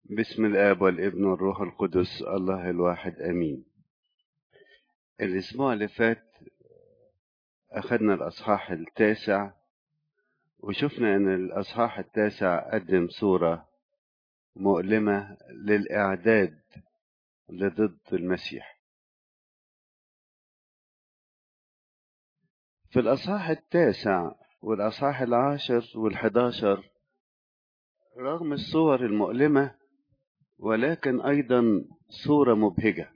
بسم الآب والابن والروح القدس الله الواحد آمين الأسبوع اللي فات أخذنا الأصحاح التاسع وشفنا أن الأصحاح التاسع قدم صورة مؤلمة للإعداد لضد المسيح في الأصحاح التاسع والأصحاح العاشر والحداشر رغم الصور المؤلمة ولكن أيضا صورة مبهجة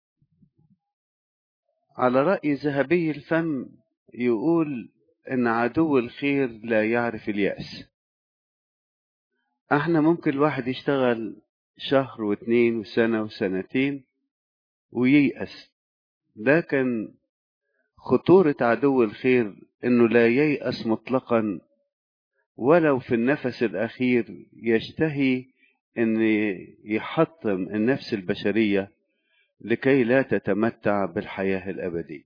على رأي ذهبي الفم يقول إن عدو الخير لا يعرف اليأس احنا ممكن الواحد يشتغل شهر واتنين وسنة وسنتين وييأس لكن خطورة عدو الخير انه لا ييأس مطلقا ولو في النفس الأخير يشتهي أن يحطم النفس البشرية لكي لا تتمتع بالحياة الأبدية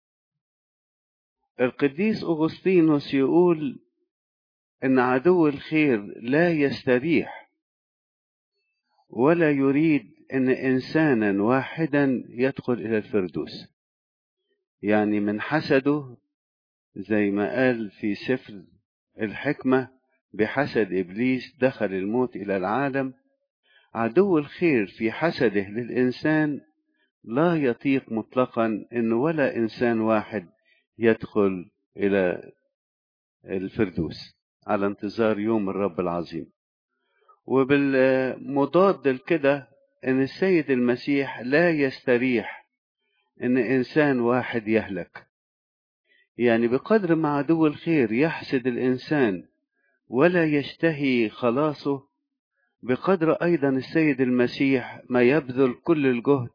القديس أغسطينوس يقول أن عدو الخير لا يستريح ولا يريد أن إنسانا واحدا يدخل إلى الفردوس يعني من حسده زي ما قال في سفر الحكمة بحسد إبليس دخل الموت إلى العالم عدو الخير في حسده للإنسان لا يطيق مطلقا أن ولا إنسان واحد يدخل إلى الفردوس على انتظار يوم الرب العظيم وبالمضاد لكده أن السيد المسيح لا يستريح أن إنسان واحد يهلك يعني بقدر ما عدو الخير يحسد الإنسان ولا يشتهي خلاصه بقدر أيضا السيد المسيح ما يبذل كل الجهد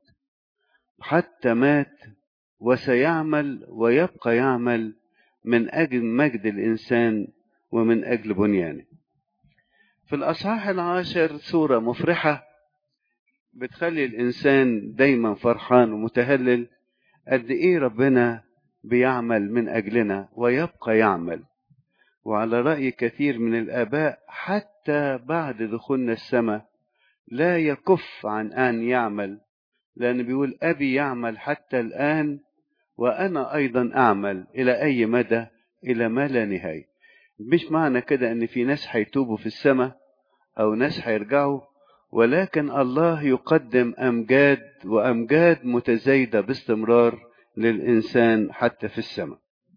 حتى مات وسيعمل ويبقى يعمل من أجل مجد الإنسان ومن أجل بنيانه في الأصحاح العاشر سورة مفرحة بتخلي الإنسان دايما فرحان ومتهلل قد إيه ربنا بيعمل من أجلنا ويبقى يعمل وعلى رأي كثير من الآباء حتى بعد دخولنا السماء لا يكف عن أن يعمل لأن بيقول أبي يعمل حتى الآن وأنا أيضا أعمل إلى أي مدى إلى ما لا نهاية مش معنى كده أن في ناس هيتوبوا في السماء أو ناس هيرجعوا ولكن الله يقدم أمجاد وأمجاد متزايدة باستمرار للإنسان حتى في السماء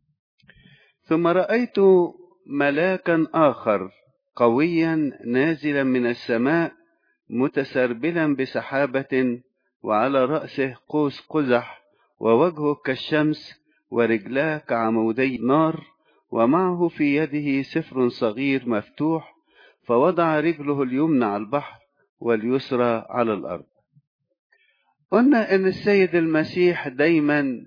ثم رأيت ملاكا آخر قويا نازلا من السماء متسربلا بسحابة وعلى رأسه قوس قزح ووجهه كالشمس ورجلاه كعمودي نار ومعه في يده سفر صغير مفتوح فوضع رجله اليمنى على البحر واليسرى على الأرض قلنا ان السيد المسيح دايما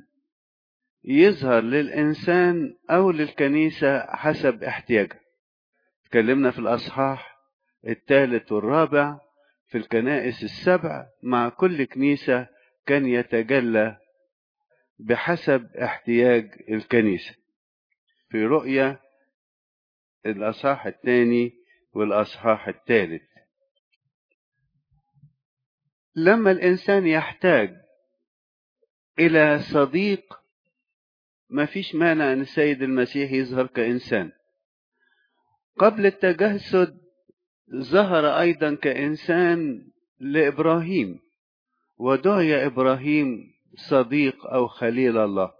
يظهر للانسان او للكنيسه حسب احتياجها اتكلمنا في الاصحاح الثالث والرابع في الكنائس السبع مع كل كنيسه كان يتجلى بحسب احتياج الكنيسه في رؤيا الاصحاح الثاني والاصحاح الثالث لما الإنسان يحتاج إلى صديق ما فيش مانع أن السيد المسيح يظهر كإنسان قبل التجسد ظهر أيضا كإنسان لإبراهيم ودعي إبراهيم صديق أو خليل الله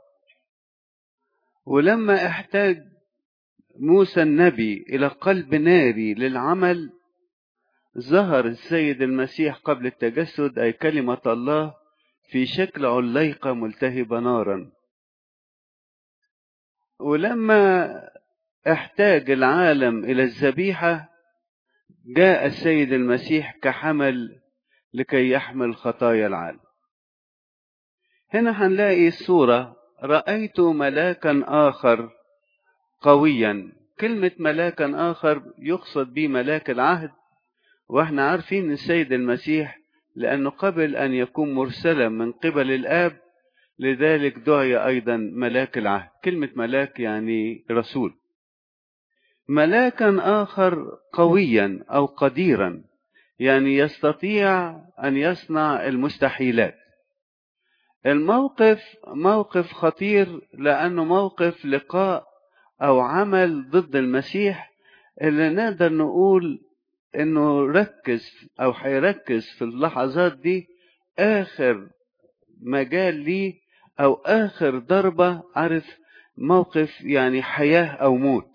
ولما احتاج موسى النبي إلى قلب ناري للعمل ظهر السيد المسيح قبل التجسد أي كلمة الله في شكل عليقة ملتهبة نارا ولما احتاج العالم إلى الذبيحة جاء السيد المسيح كحمل لكي يحمل خطايا العالم هنا هنلاقي الصورة رأيت ملاكا آخر قويا كلمة ملاكا آخر يقصد به ملاك العهد واحنا عارفين السيد المسيح لأنه قبل أن يكون مرسلا من قبل الآب لذلك دعي أيضا ملاك العهد كلمة ملاك يعني رسول ملاكا آخر قويا أو قديرا يعني يستطيع أن يصنع المستحيلات الموقف موقف خطير لأنه موقف لقاء أو عمل ضد المسيح اللي نقدر نقول إنه ركز أو هيركز في اللحظات دي آخر مجال ليه أو آخر ضربة عارف موقف يعني حياة أو موت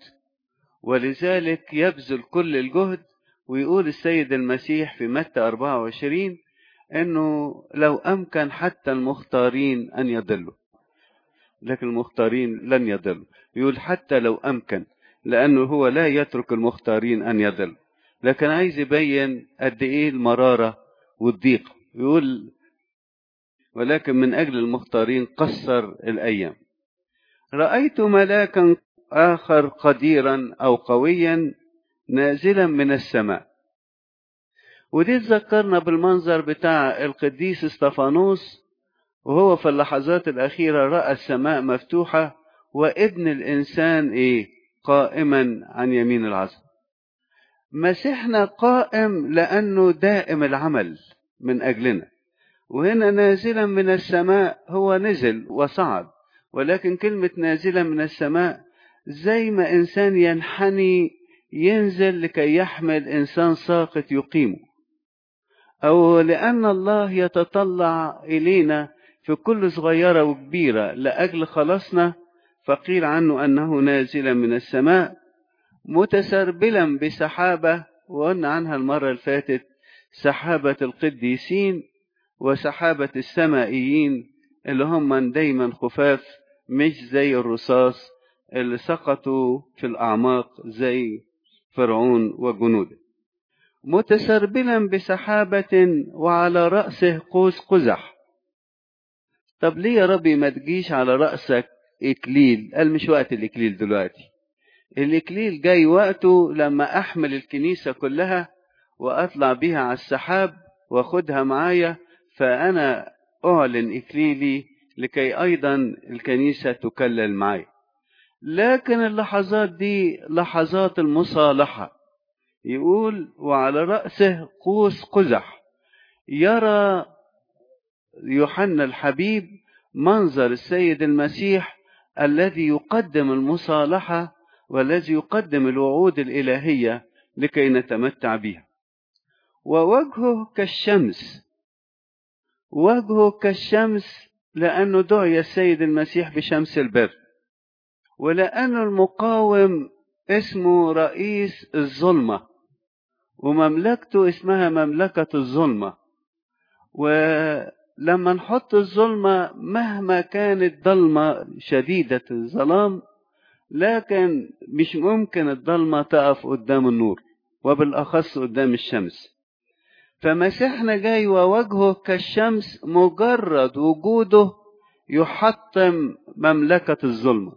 ولذلك يبذل كل الجهد ويقول السيد المسيح في متى 24 انه لو امكن حتى المختارين ان يضلوا لكن المختارين لن يضلوا يقول حتى لو امكن لانه هو لا يترك المختارين ان يضلوا لكن عايز يبين قد ايه المراره والضيق يقول ولكن من اجل المختارين قصر الايام رايت ملاكا اخر قديرا او قويا نازلا من السماء ودي تذكرنا بالمنظر بتاع القديس استفانوس وهو في اللحظات الأخيرة رأى السماء مفتوحة وابن الإنسان إيه قائما عن يمين العظم مسيحنا قائم لأنه دائم العمل من أجلنا وهنا نازلا من السماء هو نزل وصعد ولكن كلمة نازلا من السماء زي ما إنسان ينحني ينزل لكي يحمل إنسان ساقط يقيمه أو لأن الله يتطلع إلينا في كل صغيرة وكبيرة لأجل خلاصنا فقيل عنه أنه نازلا من السماء متسربلا بسحابة وقلنا عنها المرة اللي فاتت سحابة القديسين وسحابة السمائيين اللي هم دايما خفاف مش زي الرصاص اللي سقطوا في الأعماق زي فرعون وجنوده متسربلا بسحابة وعلى رأسه قوس قزح طب ليه يا ربي ما تجيش على رأسك إكليل قال مش وقت الإكليل دلوقتي الإكليل جاي وقته لما أحمل الكنيسة كلها وأطلع بيها على السحاب وأخدها معايا فأنا أعلن إكليلي لكي أيضا الكنيسة تكلل معي لكن اللحظات دي لحظات المصالحة يقول وعلى رأسه قوس قزح يرى يوحنا الحبيب منظر السيد المسيح الذي يقدم المصالحة والذي يقدم الوعود الإلهية لكي نتمتع بها ووجهه كالشمس وجهه كالشمس لأنه دعي السيد المسيح بشمس البر ولأنه المقاوم اسمه رئيس الظلمة ومملكته اسمها مملكة الظلمة ولما نحط الظلمة مهما كانت ضلمة شديدة الظلام لكن مش ممكن الضلمة تقف قدام النور وبالأخص قدام الشمس فمسيحنا جاي ووجهه كالشمس مجرد وجوده يحطم مملكة الظلمة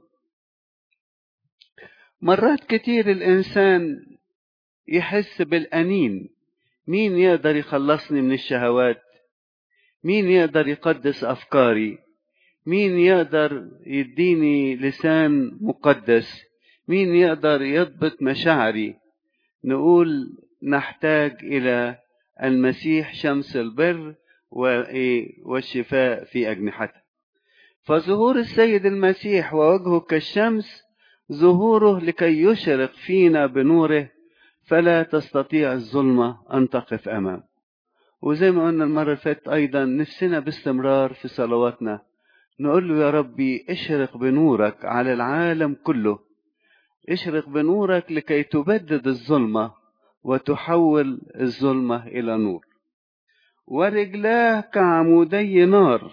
مرات كتير الإنسان يحس بالأنين مين يقدر يخلصني من الشهوات مين يقدر يقدس أفكاري مين يقدر يديني لسان مقدس مين يقدر يضبط مشاعري نقول نحتاج إلى المسيح شمس البر والشفاء في أجنحته فظهور السيد المسيح ووجهه كالشمس ظهوره لكي يشرق فينا بنوره فلا تستطيع الظلمة أن تقف أمام وزي ما قلنا المرة اللي فاتت أيضا نفسنا باستمرار في صلواتنا نقول له يا ربي اشرق بنورك على العالم كله اشرق بنورك لكي تبدد الظلمة وتحول الظلمة إلى نور ورجلاه كعمودي نار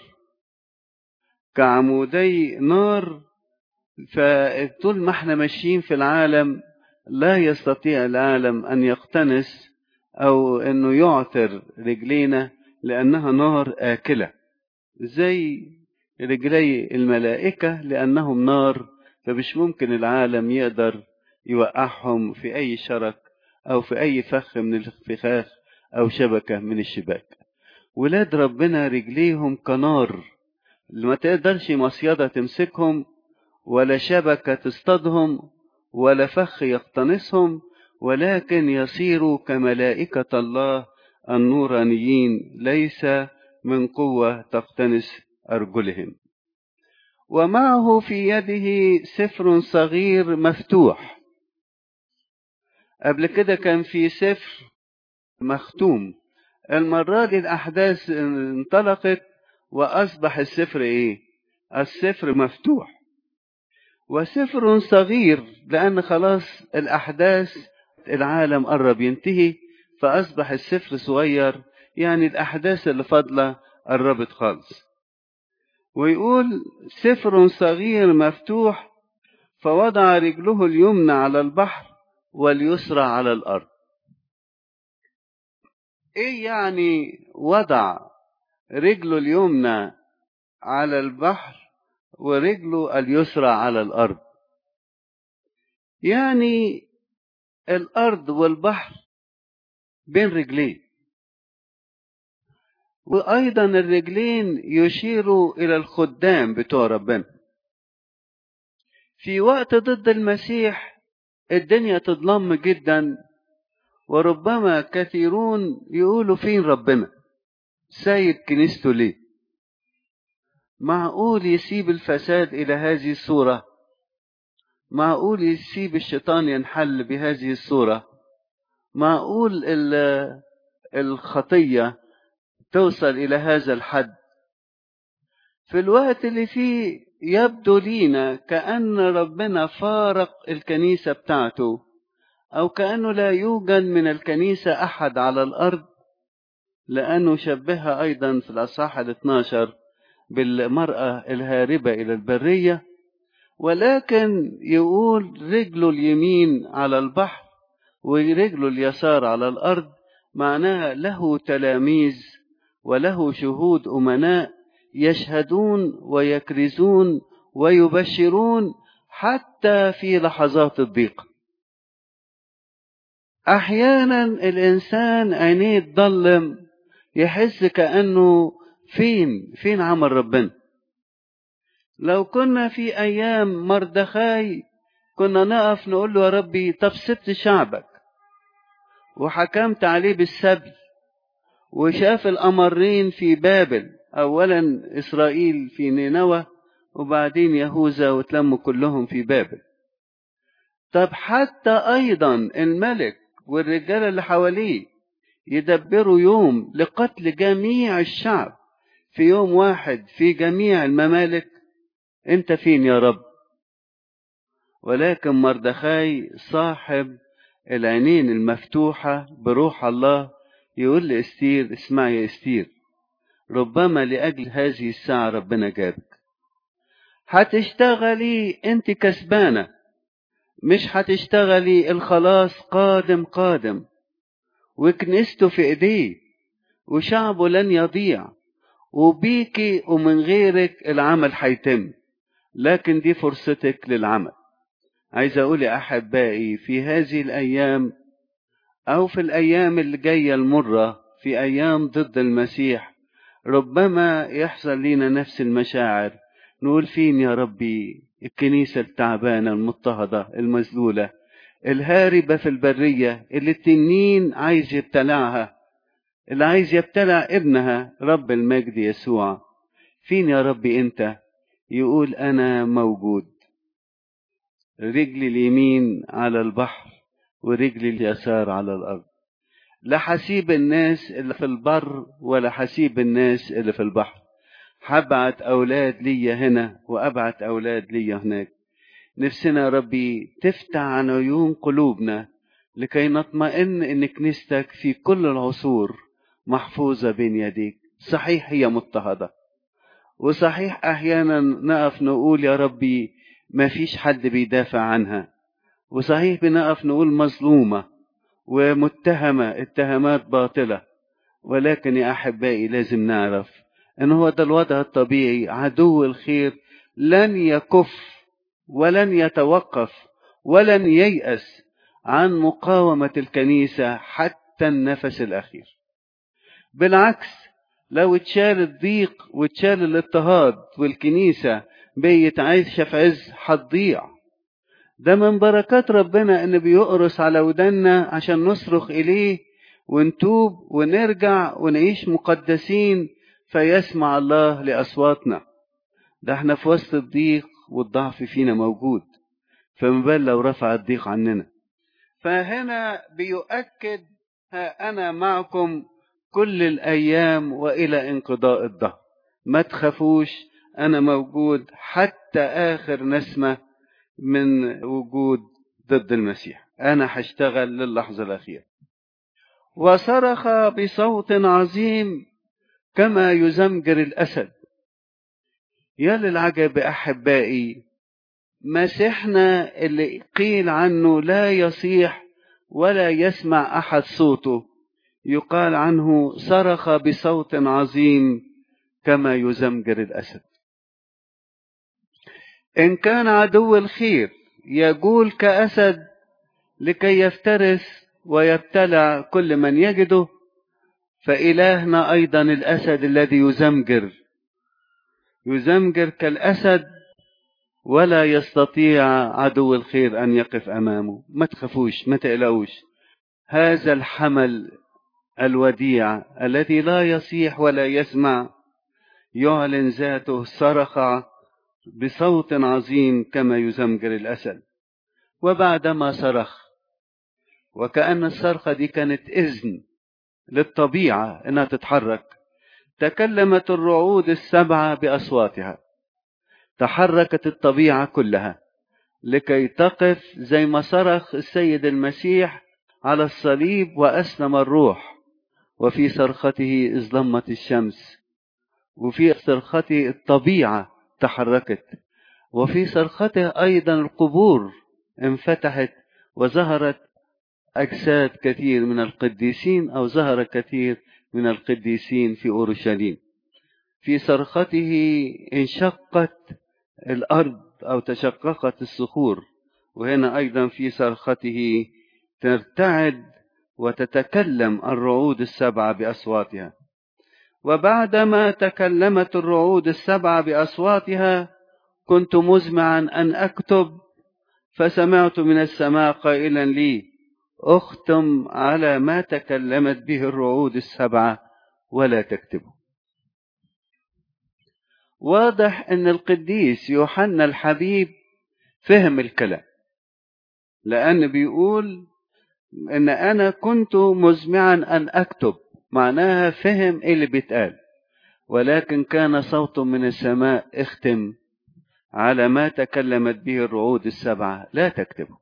كعمودي نار فطول ما احنا ماشيين في العالم لا يستطيع العالم أن يقتنس أو أنه يعثر رجلينا لأنها نار آكلة زي رجلي الملائكة لأنهم نار فمش ممكن العالم يقدر يوقعهم في أي شرك أو في أي فخ من الفخاخ أو شبكة من الشباك ولاد ربنا رجليهم كنار ما تقدرش مصيدة تمسكهم ولا شبكة تصطادهم ولا فخ يقتنصهم ولكن يصيروا كملائكة الله النورانيين ليس من قوة تقتنس أرجلهم ومعه في يده سفر صغير مفتوح قبل كده كان في سفر مختوم المرة دي الأحداث انطلقت وأصبح السفر إيه؟ السفر مفتوح وسفر صغير لأن خلاص الأحداث العالم قرب ينتهي فأصبح السفر صغير يعني الأحداث اللي فاضلة قربت خالص ويقول سفر صغير مفتوح فوضع رجله اليمنى على البحر واليسرى على الأرض ايه يعني وضع رجله اليمنى على البحر ورجله اليسرى على الارض يعني الارض والبحر بين رجلين وايضا الرجلين يشيروا الى الخدام بتوع ربنا في وقت ضد المسيح الدنيا تظلم جدا وربما كثيرون يقولوا فين ربنا سايب كنيسته ليه معقول يسيب الفساد إلى هذه الصورة معقول يسيب الشيطان ينحل بهذه الصورة معقول الخطية توصل إلى هذا الحد في الوقت اللي فيه يبدو لينا كأن ربنا فارق الكنيسة بتاعته أو كأنه لا يوجد من الكنيسة أحد على الأرض لأنه شبهها أيضا في الأصحاح ال 12 بالمرأة الهاربة إلى البرية ولكن يقول رجله اليمين على البحر ورجله اليسار على الأرض معناها له تلاميذ وله شهود أمناء يشهدون ويكرزون ويبشرون حتى في لحظات الضيق احيانا الانسان عينيه تضلم يحس كانه فين فين عمل ربنا لو كنا في ايام مردخاي كنا نقف نقول له يا ربي طب سبت شعبك وحكمت عليه بالسبي وشاف الامرين في بابل اولا اسرائيل في نينوى وبعدين يهوذا وتلموا كلهم في بابل طب حتى ايضا الملك والرجالة اللي حواليه يدبروا يوم لقتل جميع الشعب في يوم واحد في جميع الممالك انت فين يا رب ولكن مردخاي صاحب العينين المفتوحة بروح الله يقول لإستير اسمع يا إستير ربما لأجل هذه الساعة ربنا جابك هتشتغلي انت كسبانه مش هتشتغلي الخلاص قادم قادم وكنيسته في ايديه وشعبه لن يضيع وبيكي ومن غيرك العمل هيتم لكن دي فرصتك للعمل عايز اقول يا احبائي في هذه الايام او في الايام اللي جايه المره في ايام ضد المسيح ربما يحصل لينا نفس المشاعر نقول فين يا ربي الكنيسة التعبانة المضطهدة المذلولة الهاربة في البرية اللي التنين عايز يبتلعها اللي عايز يبتلع ابنها رب المجد يسوع فين يا ربي انت يقول انا موجود رجلي اليمين على البحر ورجلي اليسار على الارض لا حسيب الناس اللي في البر ولا حسيب الناس اللي في البحر هبعت أولاد ليا هنا وأبعت أولاد ليا هناك نفسنا يا ربي تفتح عن عيون قلوبنا لكي نطمئن إن كنيستك في كل العصور محفوظة بين يديك صحيح هي مضطهدة وصحيح أحيانا نقف نقول يا ربي ما فيش حد بيدافع عنها وصحيح بنقف نقول مظلومة ومتهمة اتهامات باطلة ولكن يا أحبائي لازم نعرف ان هو ده الوضع الطبيعي عدو الخير لن يكف ولن يتوقف ولن ييأس عن مقاومة الكنيسة حتى النفس الأخير بالعكس لو اتشال الضيق واتشال الاضطهاد والكنيسة بقيت عايشة في عز هتضيع ده من بركات ربنا ان بيقرص على ودنا عشان نصرخ اليه ونتوب ونرجع ونعيش مقدسين فيسمع الله لأصواتنا ده احنا في وسط الضيق والضعف فينا موجود فما بال لو رفع الضيق عننا فهنا بيؤكد ها أنا معكم كل الأيام وإلى انقضاء الدهر ما تخافوش أنا موجود حتى آخر نسمة من وجود ضد المسيح أنا هشتغل للحظة الأخيرة وصرخ بصوت عظيم كما يزمجر الأسد يا للعجب أحبائي مسيحنا اللي قيل عنه لا يصيح ولا يسمع أحد صوته يقال عنه صرخ بصوت عظيم كما يزمجر الأسد إن كان عدو الخير يجول كأسد لكي يفترس ويبتلع كل من يجده فإلهنا أيضا الأسد الذي يزمجر يزمجر كالأسد ولا يستطيع عدو الخير أن يقف أمامه ما تخافوش ما تقلقوش هذا الحمل الوديع الذي لا يصيح ولا يسمع يعلن ذاته صرخ بصوت عظيم كما يزمجر الأسد وبعدما صرخ وكأن الصرخة دي كانت إذن للطبيعة إنها تتحرك تكلمت الرعود السبعة بأصواتها تحركت الطبيعة كلها لكي تقف زي ما صرخ السيد المسيح على الصليب وأسلم الروح وفي صرخته ظلمت الشمس وفي صرخته الطبيعة تحركت وفي صرخته أيضا القبور انفتحت وظهرت أجساد كثير من القديسين أو ظهر كثير من القديسين في أورشليم في صرخته انشقت الأرض أو تشققت الصخور وهنا أيضا في صرخته ترتعد وتتكلم الرعود السبعة بأصواتها وبعدما تكلمت الرعود السبعة بأصواتها كنت مزمعا أن أكتب فسمعت من السماء قائلا لي اختم على ما تكلمت به الرعود السبعة ولا تكتبه واضح ان القديس يوحنا الحبيب فهم الكلام لان بيقول ان انا كنت مزمعا ان اكتب معناها فهم ايه اللي بيتقال ولكن كان صوت من السماء اختم على ما تكلمت به الرعود السبعه لا تكتبه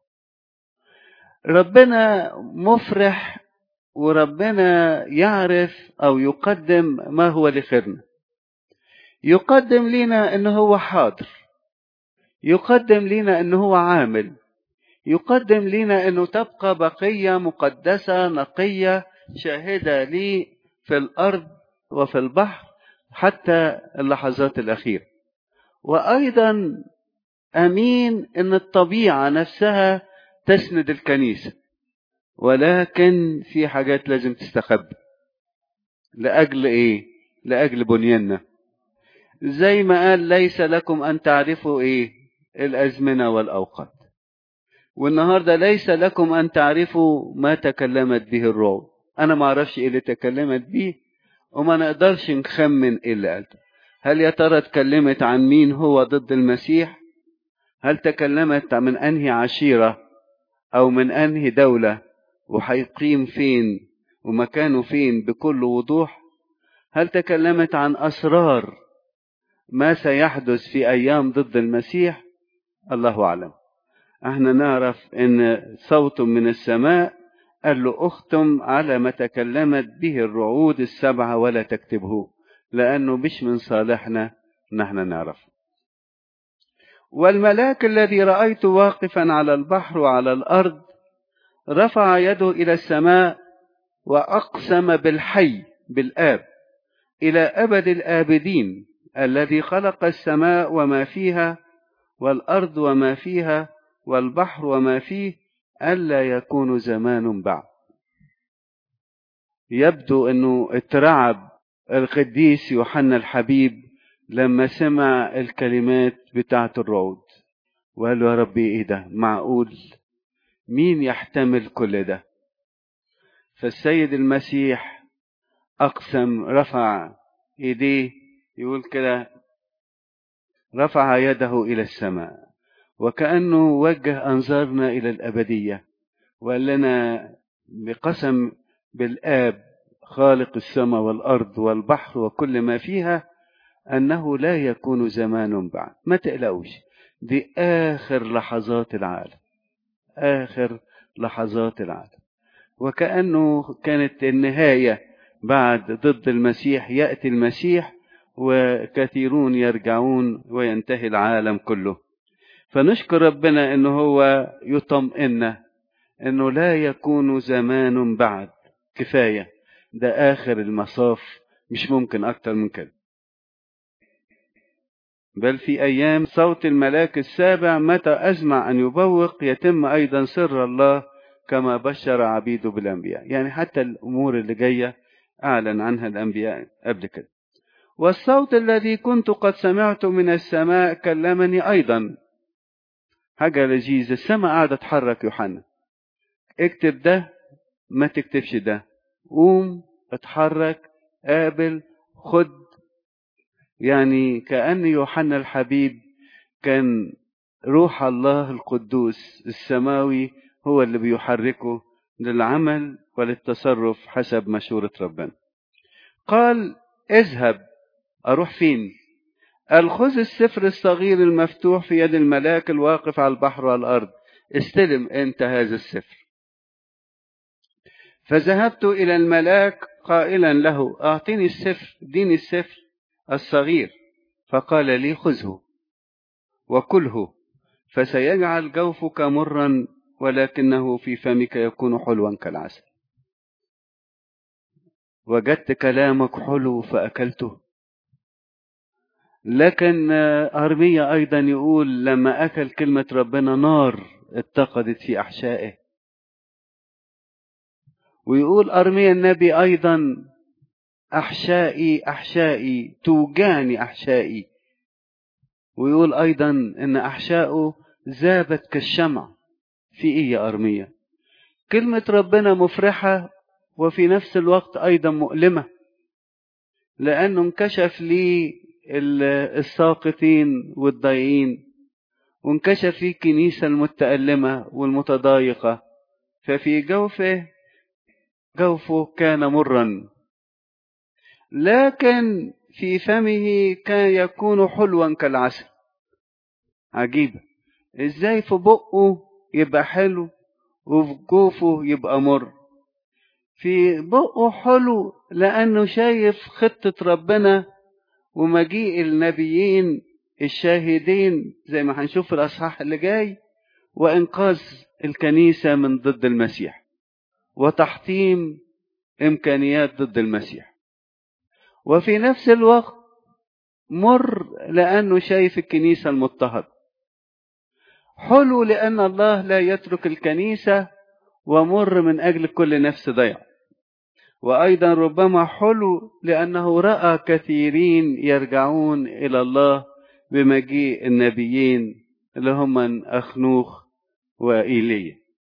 ربنا مفرح وربنا يعرف او يقدم ما هو لخيرنا يقدم لنا ان هو حاضر يقدم لنا ان هو عامل يقدم لنا انه تبقى بقيه مقدسه نقيه شاهده لي في الارض وفي البحر حتى اللحظات الاخيره وايضا امين ان الطبيعه نفسها تسند الكنيسه ولكن في حاجات لازم تستخبى لاجل ايه لاجل بنياننا زي ما قال ليس لكم ان تعرفوا ايه الازمنه والاوقات والنهارده ليس لكم ان تعرفوا ما تكلمت به الرعب انا ما اعرفش ايه اللي تكلمت به وما نقدرش نخمن ايه اللي قالته هل يا ترى اتكلمت عن مين هو ضد المسيح هل تكلمت من انهي عشيره او من انهي دوله وهيقيم فين ومكانه فين بكل وضوح هل تكلمت عن اسرار ما سيحدث في ايام ضد المسيح الله اعلم احنا نعرف ان صوت من السماء قال له اختم على ما تكلمت به الرعود السبعه ولا تكتبه لانه مش من صالحنا نحن نعرف والملاك الذي رايته واقفا على البحر وعلى الارض رفع يده الى السماء واقسم بالحي بالاب الى ابد الابدين الذي خلق السماء وما فيها والارض وما فيها والبحر وما فيه الا يكون زمان بعد يبدو انه اترعب القديس يوحنا الحبيب لما سمع الكلمات بتاعه الرعود وقال له يا ربي ايه ده معقول مين يحتمل كل ده فالسيد المسيح أقسم رفع إيديه يقول كده رفع يده إلى السماء وكأنه وجه أنظارنا إلى الأبدية وقال لنا بقسم بالآب خالق السماء والأرض والبحر وكل ما فيها أنه لا يكون زمان بعد ما تقلقوش دي آخر لحظات العالم آخر لحظات العالم وكأنه كانت النهاية بعد ضد المسيح يأتي المسيح وكثيرون يرجعون وينتهي العالم كله فنشكر ربنا انه هو يطمئننا انه لا يكون زمان بعد كفايه ده اخر المصاف مش ممكن اكتر من كده بل في ايام صوت الملاك السابع متى ازمع ان يبوق يتم ايضا سر الله كما بشر عبيده بالانبياء يعني حتى الامور اللي جايه اعلن عنها الانبياء قبل كده والصوت الذي كنت قد سمعته من السماء كلمني ايضا حاجه لذيذه السماء قاعده تحرك يوحنا اكتب ده ما تكتبش ده قوم اتحرك قابل خد يعني كأن يوحنا الحبيب كان روح الله القدوس السماوي هو اللي بيحركه للعمل وللتصرف حسب مشورة ربنا قال اذهب أروح فين قال خذ السفر الصغير المفتوح في يد الملاك الواقف على البحر والأرض استلم أنت هذا السفر فذهبت إلى الملاك قائلا له أعطني السفر ديني السفر الصغير فقال لي خذه وكله فسيجعل جوفك مرا ولكنه في فمك يكون حلوا كالعسل وجدت كلامك حلو فأكلته لكن أرمية أيضا يقول لما أكل كلمة ربنا نار اتقدت في أحشائه ويقول أرميا النبي أيضا أحشائي أحشائي توجعني أحشائي ويقول أيضا إن أحشائه ذابت كالشمع في إيه يا أرميا كلمة ربنا مفرحة وفي نفس الوقت أيضا مؤلمة لأنه انكشف لي الساقطين والضايعين وانكشف في الكنيسة المتألمة والمتضايقة ففي جوفه جوفه كان مرا لكن في فمه كان يكون حلوا كالعسل عجيبة ازاي في بقه يبقى حلو وفي جوفه يبقى مر في بقه حلو لأنه شايف خطة ربنا ومجيء النبيين الشاهدين زي ما هنشوف في الأصحاح اللي جاي وإنقاذ الكنيسة من ضد المسيح وتحطيم إمكانيات ضد المسيح وفي نفس الوقت مر لأنه شايف الكنيسة المضطهد حلو لأن الله لا يترك الكنيسة ومر من أجل كل نفس ضيع وأيضا ربما حلو لأنه رأى كثيرين يرجعون إلى الله بمجيء النبيين اللي هم أخنوخ وإيليا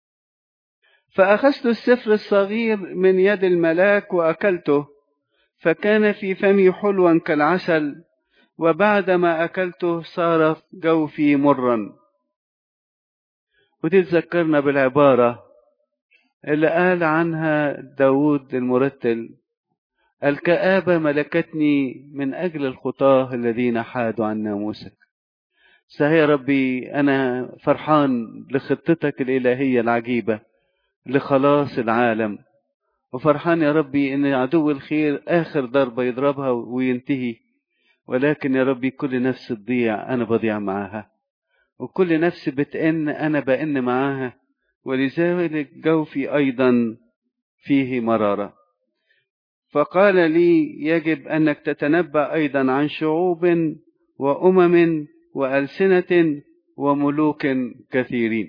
فأخذت السفر الصغير من يد الملاك وأكلته فكان في فمي حلوا كالعسل وبعدما أكلته صار جوفي مرا ودي تذكرنا بالعبارة اللي قال عنها داود المرتل الكآبة ملكتني من أجل الخطاة الذين حادوا عن ناموسك صحيح يا ربي أنا فرحان لخطتك الإلهية العجيبة لخلاص العالم وفرحان يا ربي ان عدو الخير اخر ضربه يضربها وينتهي ولكن يا ربي كل نفس تضيع انا بضيع معاها وكل نفس بتئن انا بئن معاها ولذلك جوفي ايضا فيه مراره فقال لي يجب انك تتنبا ايضا عن شعوب وامم والسنه وملوك كثيرين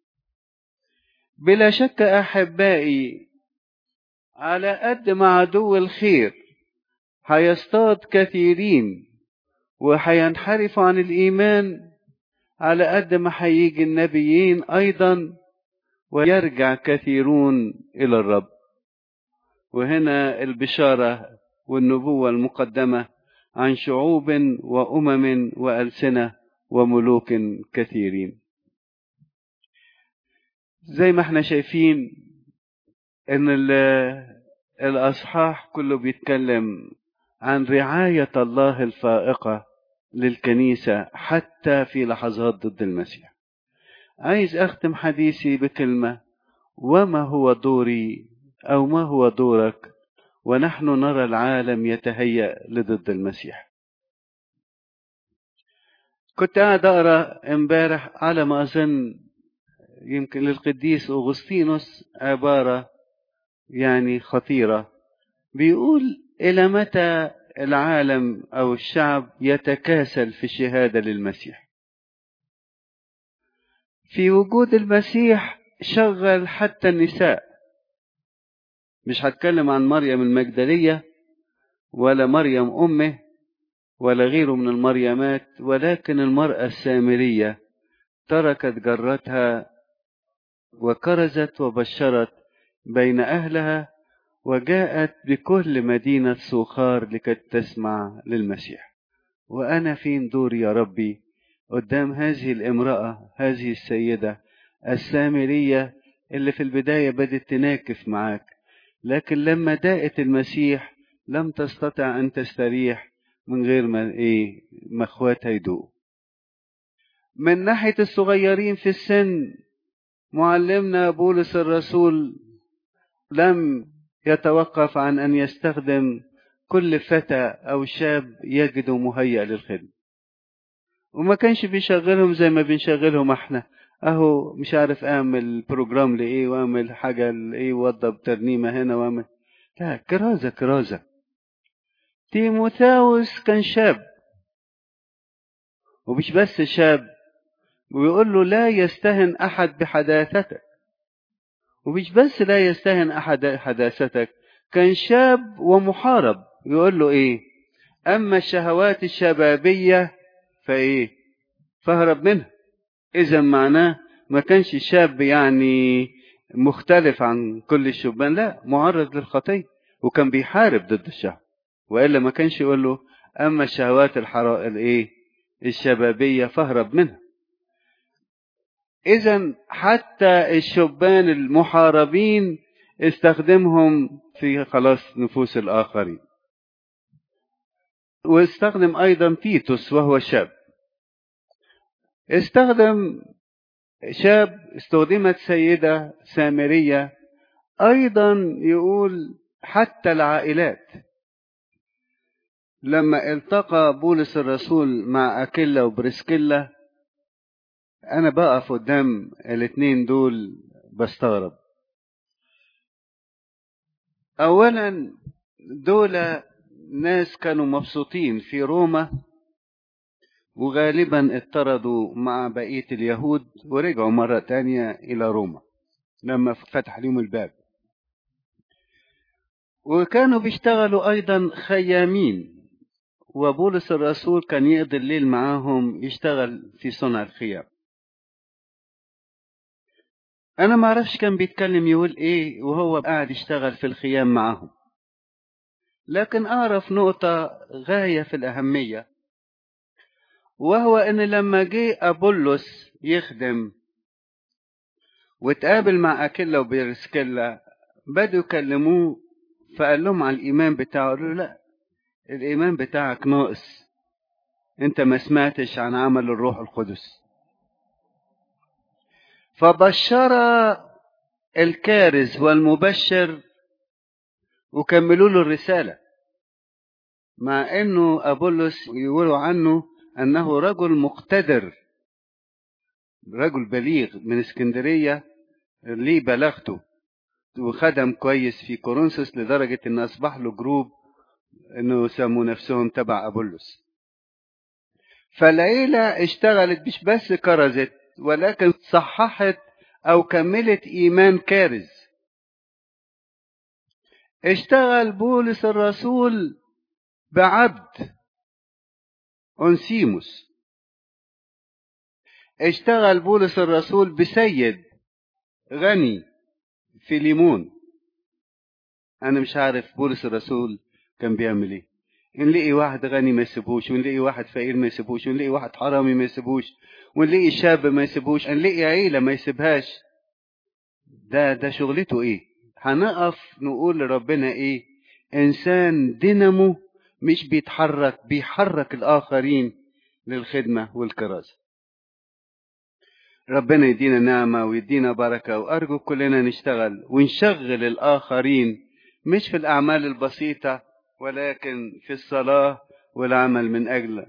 بلا شك احبائي على قد ما عدو الخير هيصطاد كثيرين وهينحرفوا عن الإيمان على قد ما هيجي النبيين أيضا ويرجع كثيرون إلى الرب وهنا البشارة والنبوة المقدمة عن شعوب وأمم وألسنة وملوك كثيرين زي ما احنا شايفين ان الاصحاح كله بيتكلم عن رعاية الله الفائقة للكنيسة حتى في لحظات ضد المسيح عايز اختم حديثي بكلمة وما هو دوري او ما هو دورك ونحن نرى العالم يتهيأ لضد المسيح كنت قاعد اقرا امبارح على ما اظن يمكن للقديس أغسطينوس عبارة يعني خطيرة بيقول إلى متى العالم أو الشعب يتكاسل في الشهادة للمسيح في وجود المسيح شغل حتى النساء مش هتكلم عن مريم المجدلية ولا مريم أمه ولا غيره من المريمات ولكن المرأة السامرية تركت جرتها وكرزت وبشرت بين أهلها وجاءت بكل مدينة سوخار لكي تسمع للمسيح وأنا فين دوري يا ربي قدام هذه الامرأة هذه السيدة السامرية اللي في البداية بدت تناكف معاك لكن لما داءت المسيح لم تستطع أن تستريح من غير ما إيه ما إخواتها يدوقوا من ناحية الصغيرين في السن معلمنا بولس الرسول لم يتوقف عن أن يستخدم كل فتى أو شاب يجد مهيأ للخدمة وما كانش بيشغلهم زي ما بنشغلهم احنا اهو مش عارف اعمل بروجرام لايه واعمل حاجه لايه وضب ترنيمه هنا واعمل لا كرازه كرازه تيموثاوس كان شاب ومش بس شاب ويقول له لا يستهن احد بحداثتك ومش بس لا يستهن احد حداثتك كان شاب ومحارب يقول له ايه اما الشهوات الشبابيه فايه فاهرب منها اذا معناه ما كانش شاب يعني مختلف عن كل الشبان لا معرض للخطيه وكان بيحارب ضد الشهوه والا ما كانش يقول له اما الشهوات الحرا الايه الشبابيه فاهرب منها اذا حتى الشبان المحاربين استخدمهم في خلاص نفوس الاخرين واستخدم ايضا تيتوس وهو شاب استخدم شاب استخدمت سيدة سامرية أيضا يقول حتى العائلات لما التقى بولس الرسول مع أكيلا وبرسكيلا أنا بقف قدام الاتنين دول بستغرب أولا دول ناس كانوا مبسوطين في روما وغالبا اضطردوا مع بقية اليهود ورجعوا مرة تانية إلى روما لما فتح لهم الباب وكانوا بيشتغلوا أيضا خيامين وبولس الرسول كان يقضي الليل معاهم يشتغل في صنع الخيام أنا ما أعرفش كان بيتكلم يقول إيه وهو قاعد يشتغل في الخيام معاهم لكن أعرف نقطة غاية في الأهمية وهو ان لما جه ابولس يخدم واتقابل مع اكيلا وبيرسكيلا بدوا يكلموه فقال لهم على الايمان بتاعه قالوا له لا الايمان بتاعك ناقص انت ما سمعتش عن عمل الروح القدس فبشر الكارز والمبشر وكملوا له الرساله مع انه ابولس يقولوا عنه أنه رجل مقتدر رجل بليغ من اسكندرية ليه بلغته وخدم كويس في كورنثوس لدرجة أن أصبح له جروب أنه سموا نفسهم تبع أبولس فالعيلة اشتغلت مش بس كرزت ولكن صححت أو كملت إيمان كارز اشتغل بولس الرسول بعبد أنسيموس اشتغل بولس الرسول بسيد غني فيليمون انا مش عارف بولس الرسول كان بيعمل ايه نلاقي واحد غني ما يسيبوش ونلاقي واحد فقير ما يسيبوش ونلاقي واحد حرامي ما يسيبوش ونلاقي شاب ما يسيبوش نلاقي عيلة ما يسيبهاش ده ده شغلته ايه هنقف نقول لربنا ايه انسان دينامو مش بيتحرك بيحرك الاخرين للخدمة والكرازة ربنا يدينا نعمة ويدينا بركة وأرجو كلنا نشتغل ونشغل الآخرين مش في الأعمال البسيطة ولكن في الصلاة والعمل من أجل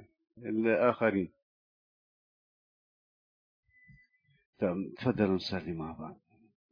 الآخرين طب تفضلوا نصلي مع بعض